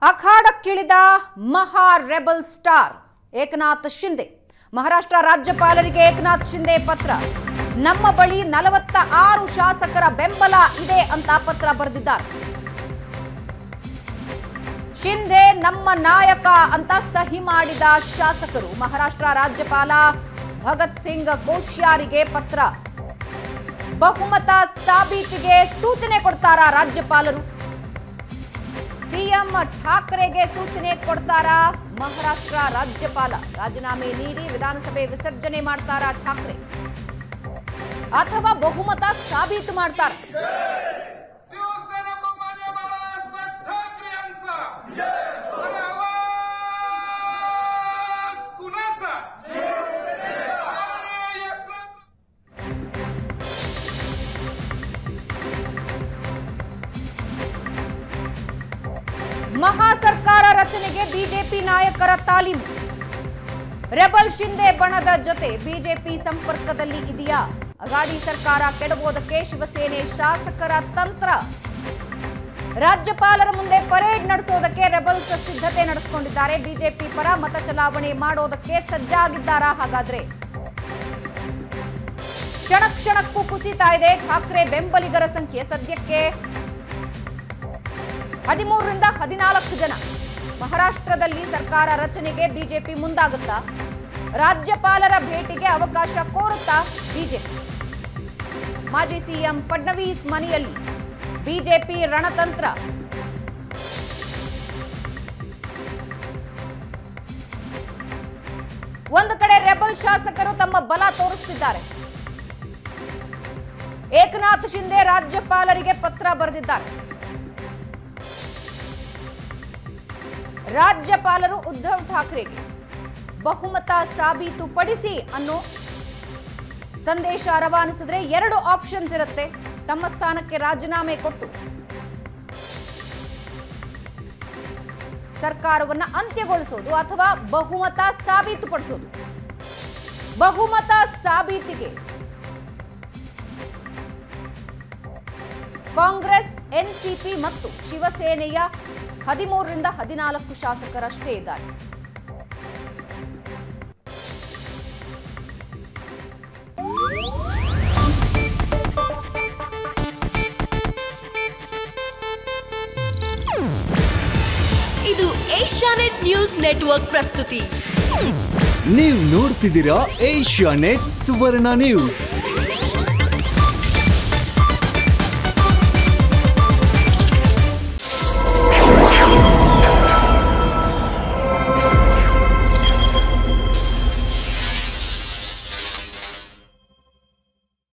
ಅಖಾಡಕ್ಕಿಳಿದ ಮಹಾ rebel star Eknath Shinde Maharashtra ರಾಜ್ಯಪಾಲರಿಗೆ ಏಕನಾಥ್ ಶಿಂದೆ ಪತ್ರ ನಮ್ಮ ಬಳಿ ನಲವತ್ತ ಆರು ಶಾಸಕರ ಬೆಂಬಲ ಇದೆ ಅಂತ ಪತ್ರ ಬರೆದಿದ್ದಾರೆ ಶಿಂದೆ ನಮ್ಮ ನಾಯಕ ಅಂತ ಸಹಿ ಮಾಡಿದ ಶಾಸಕರು ಮಹಾರಾಷ್ಟ್ರ ರಾಜ್ಯಪಾಲ ಭಗತ್ ಸಿಂಗ್ ಕೋಶ್ಯಾರಿಗೆ ಪತ್ರ ಬಹುಮತ ಸಾಬೀತಿಗೆ ಸೂಚನೆ ಕೊಡ್ತಾರಾ ರಾಜ್ಯಪಾಲರು ಸಿಎಂ ಠಾಕ್ರೆಗೆ ಸೂಚನೆ ಕೊಡ್ತಾರಾ ಮಹಾರಾಷ್ಟ್ರ ರಾಜ್ಯಪಾಲ ರಾಜೀನಾಮೆ ನೀಡಿ ವಿಧಾನಸಭೆ ವಿಸರ್ಜನೆ ಮಾಡ್ತಾರಾ ಠಾಕ್ರೆ ಅಥವಾ ಬಹುಮತ ಸಾಬೀತು ಮಾಡ್ತಾರ शिवसेना बहुमान्य बाळासाहेब ठाकरे यांचा आणि आवाज कुणाचा आणि एकनाथ ಮಹಾ ಸರ್ಕಾರ ರಚನೆಗೆ ಬಿಜೆಪಿ ನಾಯಕರ ತಾಲೀಮು ರೆಬಲ್ ಶಿಂದೆ ಬಣದ ಜೊತೆ ಬಿಜೆಪಿ ಸಂಪರ್ಕದಲ್ಲಿ ಇದೆಯಾ ಅಗಾಡಿ ಸರ್ಕಾರ ಕೆಡವುವುದಕ್ಕೆ ಶಿವಸೇನೆ ಶಾಸಕರ ತಂತ್ರ ರಾಜ್ಯಪಾಲರ ಮುಂದೆ ಪರೇಡ್ ನಡೆಸೋದಕ್ಕೆ ರೆಬಲ್ಸ್ ಸಿದ್ಧತೆ ನಡೆಸಿಕೊಂಡಿದ್ದಾರೆ ಬಿಜೆಪಿ ಪರ ಮತ ಚಲಾವಣೆ ಮಾಡೋದಕ್ಕೆ ಸಜ್ಜಾಗಿದ್ದಾರಾ ಹಾಗಾದ್ರೆ ಕ್ಷಣ ಕ್ಷಣಕ್ಕೂ ಕುಸಿತಾ ಇದೆ ಠಾಕ್ರೆ ಬೆಂಬಲಿಗರ ಸಂಖ್ಯೆ ಸದ್ಯಕ್ಕೆ ಹದಿಮೂರರಿಂದ ಹದಿನಾಲ್ಕು ಜನ ಮಹಾರಾಷ್ಟ್ರದಲ್ಲಿ ಸರ್ಕಾರ ರಚನೆಗೆ ಬಿಜೆಪಿ ಮುಂದಾಗುತ್ತಾ ರಾಜ್ಯಪಾಲರ ಭೇಟಿಗೆ ಅವಕಾಶ ಕೋರುತ್ತಾ ಬಿಜೆಪಿ ಮಾಜಿ ಸಿಎಂ ಫಡ್ನವೀಸ್ ಮನೆಯಲ್ಲಿ ಬಿಜೆಪಿ ರಣತಂತ್ರ ಒಂದು ಕಡೆ ರೆಬಲ್ ಶಾಸಕರು ತಮ್ಮ ಬಲ ತೋರಿಸುತ್ತಿದ್ದಾರೆ ಏಕನಾಥ್ ಶಿಂದೆ ರಾಜ್ಯಪಾಲರಿಗೆ ಪತ್ರ ಬರೆದಿದ್ದಾರೆ ರಾಜ್ಯಪಾಲರು ಉದ್ಧವ್ ಠಾಕ್ರೆಗೆ ಬಹುಮತ ಸಾಬೀತುಪಡಿಸಿ ಅನ್ನೋ ಸಂದೇಶ ರವಾನಿಸಿದ್ರೆ ಎರಡು ಆಪ್ಷನ್ಸ್ ಇರುತ್ತೆ ತಮ್ಮ ಸ್ಥಾನಕ್ಕೆ ರಾಜೀನಾಮೆ ಕೊಟ್ಟು ಸರ್ಕಾರವನ್ನ ಅಂತ್ಯಗೊಳಿಸೋದು ಅಥವಾ ಬಹುಮತ ಸಾಬೀತುಪಡಿಸೋದು ಬಹುಮತ ಸಾಬೀತಿಗೆ ಕಾಂಗ್ರೆಸ್ ಎನ್ಸಿಪಿ ಮತ್ತು ಶಿವಸೇನೆಯ ಹದಿಮೂರರಿಂದ ಹದಿನಾಲ್ಕು ಶಾಸಕರಷ್ಟೇ ಇದ್ದಾರೆ ಇದು ಏಷ್ಯಾನೆಟ್ ನ್ಯೂಸ್ ನೆಟ್ವರ್ಕ್ ಪ್ರಸ್ತುತಿ ನೀವು ನೋಡ್ತಿದ್ದೀರಾ ಏಷ್ಯಾ ನೆಟ್ ಸುವರ್ಣ ನ್ಯೂಸ್